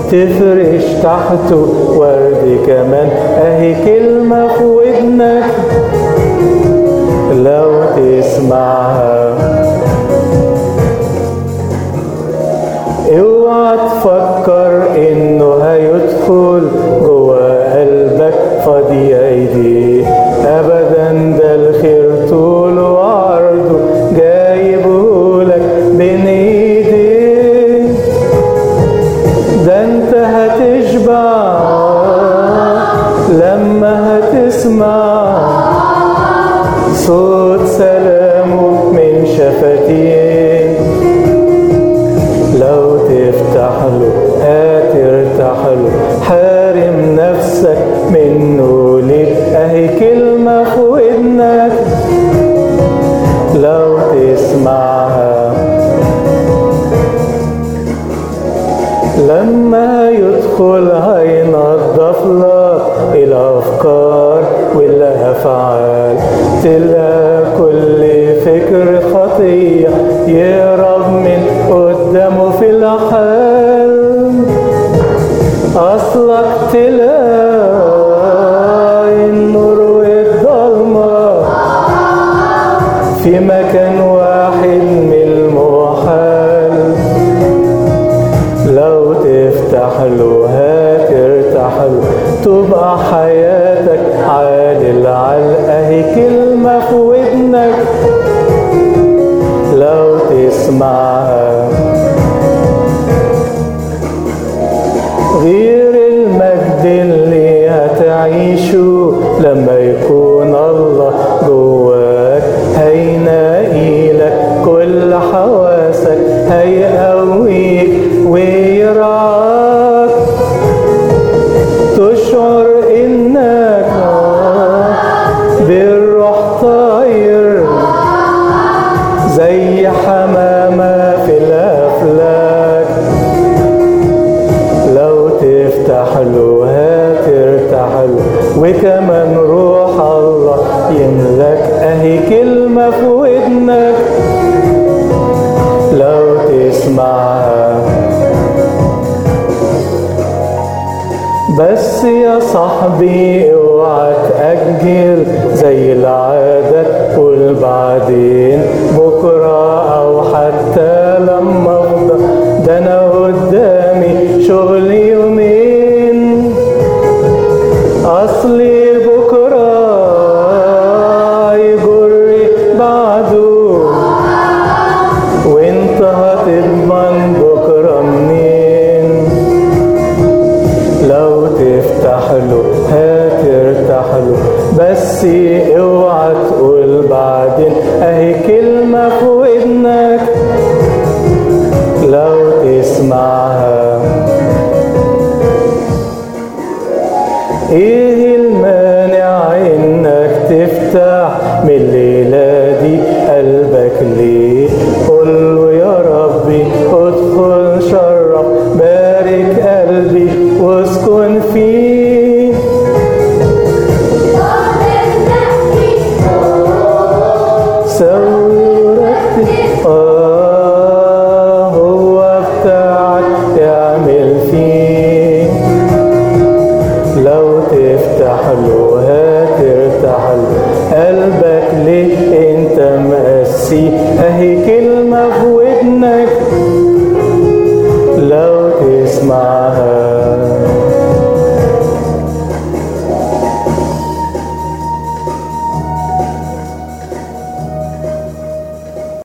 تفرش تحته ورد كمان اهي كلمة في ودنك لو تسمعها اوعى تفكر انه هيدخل جوا قلبك فاضي ايديه ابدا ده الخير طوله وعرضه جايبهولك بين ايديه ده انت هتشبع لما هتسمع صوت سلامه من شفتيه لو تفتح له هترتاح له حارم نفسك منه ليه اهي كلمة في ودنك لو تسمعها لما يدخل هينضف لك الافكار والافعال تلقى كل فكر خطيه يهرب من قدامه في الحال اصلك تلاقي النور والضلمه في مكان واحد من المحال لو تفتح له هترتاح له تبقى حياتك عال العال اهي كلمة في ودنك لو تسمعها غير المجد اللي هتعيشه لما يكون الله جواك هينقي لك كل حواسك هيقويك ويرعاك تشعر انك بالروح طاير زي حمامة في الأفلاك لو تفتح له هترتاح له وكمان روح الله يملك اهي كلمة في ودنك لو تسمعها بس يا صاحبي اوعى تأجل زي العادة قول بعدين بكرة أو حتى لما أفضى ده أنا قدامي شغل يومين أصلي بكرة يجري بعده وانت هتضمن بكرة منين لو تفتح له هترتاح له بس اوعى تقول بعدين اهي كلمة في ودنك لو تسمعها ايه المانع انك تفتح من الليلة دي قلبك ليه قول له يا ربي ادخل شرف بارك قلبي واسكن فيه سوي ورتب آه هو بتاعك اعمل فيه لو تفتح له هترتاح له قلبك ليه انت مقسي اهي كلمة في